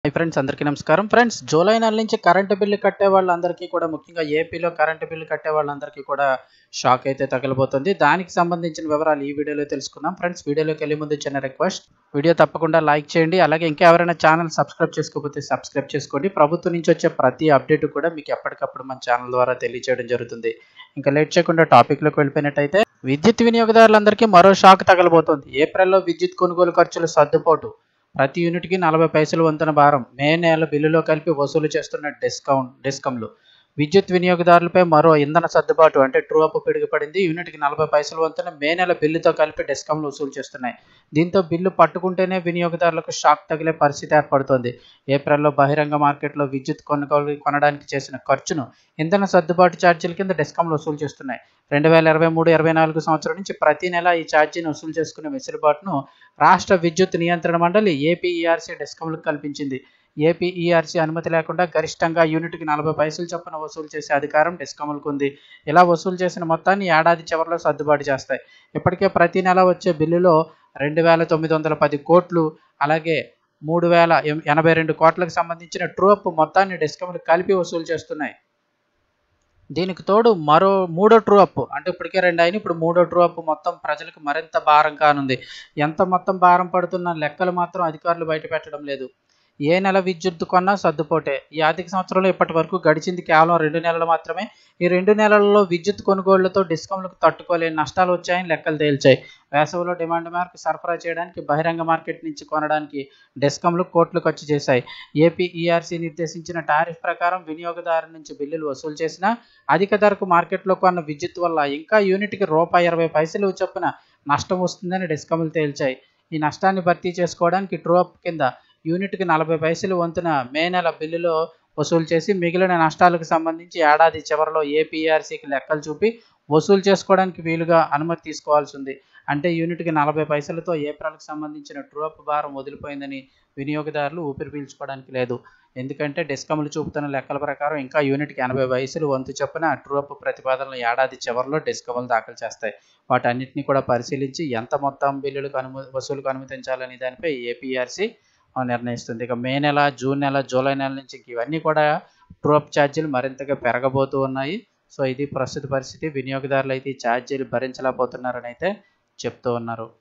hi friends అందరికీ నమస్కారం friends July నెల నుంచి కరెంటు బిల్లు కట్టే వాళ్ళందరికీ కూడా ముఖ్యంగా ఏపీలో కరెంటు బిల్లు కట్టే వాళ్ళందరికీ కూడా షాక్ అయితే తగలబోతుంది దానికి సంబంధించిన వివరాలు ఈ వీడియోలో తెలుసుకుందాం ఫ్రెండ్స్ వీడియోలోకి వెళ్ళే ముందు చిన్న రిక్వెస్ట్ వీడియో తప్పకుండా లైక్ చేయండి అలాగే ఇంకా ఎవరైనా ఛానల్ సబ్స్క్రైబ్ చేసుకోకపోతే సబ్స్క్రైబ్ చేసుకోండి ప్రభుత్వం నుంచి వచ్చే ప్రతి అప్డేట్ కూడా మీకు ఎప్పటికప్పుడు మన ఛానల్ ద్వారా తెలియజేయడం జరుగుతుంది ఇంకా లేట్ చేయకుండా టాపిక్లోకి వెళ్ళిపోయినట్టయితే విద్యుత్ వినియోగదారులందరికీ మరో షాక్ తగలబోతోంది ఏప్రిల్లో విద్యుత్ కొనుగోలు ఖర్చులు సర్దుబాటు ప్రతి యూనిట్కి నలభై పైసలు వంతున భారం మే నెల బిల్లులో కలిపి వసూలు చేస్తున్న డిస్కౌంట్ డిస్కంలు విద్యుత్ వినియోగదారులపై మరో ఇంధన సర్దుబాటు అంటే ట్రూ అప్ పిడుగుపడింది యూనిట్కి నలభై పైసలు వంతున మే నెల బిల్లుతో కలిపి డిస్కంలు వసూలు చేస్తున్నాయి దీంతో బిల్లు పట్టుకుంటేనే వినియోగదారులకు షాక్ తగిలే పరిస్థితి ఏర్పడుతోంది ఏప్రిల్లో బహిరంగ మార్కెట్లో విద్యుత్ కొనుగోలు కొనడానికి చేసిన ఖర్చును ఇంధన సర్దుబాటు ఛార్జీల కింద డిస్కంలు వసూలు చేస్తున్నాయి రెండు వేల ఇరవై మూడు ఇరవై నాలుగు సంవత్సరం నుంచి ప్రతి నెల ఈ ఛార్జీని వసూలు చేసుకునే వెసులుబాటును రాష్ట్ర విద్యుత్ నియంత్రణ మండలి ఏపీఈఆర్సీ డిస్కంలకు కల్పించింది ఏపీఈఆర్సీ అనుమతి లేకుండా గరిష్టంగా యూనిట్కి నలభై పైసలు చొప్పున వసూలు చేసే అధికారం డిస్కమ్లకు ఉంది ఇలా వసూలు చేసిన మొత్తాన్ని ఏడాది చివరిలో సర్దుబాటు చేస్తాయి ఇప్పటికే ప్రతి నెల వచ్చే బిల్లులో రెండు వేల తొమ్మిది వందల పది కోట్లు అలాగే మూడు వేల ఎనభై రెండు కోట్లకు సంబంధించిన ట్రూఅప్ మొత్తాన్ని డిస్కమ్లు కలిపి వసూలు చేస్తున్నాయి దీనికి తోడు మరో మూడో ట్రూ అప్ అంటే ఇప్పటికే రెండు అయిన ఇప్పుడు మూడో ట్రూ అప్ మొత్తం ప్రజలకు మరింత భారం కానుంది ఎంత మొత్తం భారం పడుతున్న లెక్కలు మాత్రం అధికారులు బయట పెట్టడం లేదు ఏ నెల విద్యుత్ కొన్నా సర్దుపోటే ఈ ఆర్థిక సంవత్సరంలో ఇప్పటి వరకు గడిచింది కేవలం రెండు నెలలు మాత్రమే ఈ రెండు నెలల్లో విద్యుత్ కొనుగోళ్లతో డిస్కౌంట్లకు తట్టుకోలేని నష్టాలు వచ్చాయని లెక్కలు తేల్చాయి వేసవిలో డిమాండ్ మేరకు సరఫరా చేయడానికి బహిరంగ మార్కెట్ నుంచి కొనడానికి డిస్కంలు కోట్లు ఖర్చు చేశాయి ఏపీ ఈఆర్సీ నిర్దేశించిన టారిఫ్ ప్రకారం వినియోగదారు నుంచి బిల్లులు వసూలు చేసినా అధిక ధరకు మార్కెట్లో కొన్న విద్యుత్ వల్ల ఇంకా యూనిట్కి రూపాయి ఇరవై పైసలు చొప్పున నష్టం వస్తుందని డిస్కమ్లు తేల్చాయి ఈ నష్టాన్ని భర్తీ చేసుకోవడానికి ట్రూఅప్ కింద యూనిట్కి నలభై పైసలు వంతున మే నెల బిల్లులో వసూలు చేసి మిగిలిన నష్టాలకు సంబంధించి ఏడాది చివరిలో ఏపీఆర్సీకి లెక్కలు చూపి వసూలు చేసుకోవడానికి వీలుగా అనుమతి తీసుకోవాల్సి ఉంది అంటే యూనిట్కి నలభై పైసలతో ఏప్రిల్కి సంబంధించిన ట్రూఅప్ భారం వదిలిపోయిందని వినియోగదారులు ఊపిరి పీల్చుకోవడానికి లేదు ఎందుకంటే డిస్కమ్లు చూపుతున్న లెక్కల ప్రకారం ఇంకా యూనిట్కి ఎనభై వయసులు వంతు చొప్పున ట్రూఅప్ ప్రతిపాదనలు ఏడాది చివరిలో డిస్కమ్లు దాఖలు చేస్తాయి వాటన్నిటిని కూడా పరిశీలించి ఎంత మొత్తం బిల్లులకు అనుమ వసూలుకు అనుమతించాలనే దానిపై ఏపీఆర్సీ నిర్ణయిస్తుంది ఇక మే నెల జూన్ నెల జూలై నెల నుంచి ఇవన్నీ కూడా ట్రూఅప్ ఛార్జీలు మరింతగా పెరగబోతూ ఉన్నాయి సో ఇది ప్రస్తుత పరిస్థితి వినియోగదారులు అయితే ఈ ఛార్జీలు భరించలేకపోతున్నారని అయితే చెప్తూ ఉన్నారు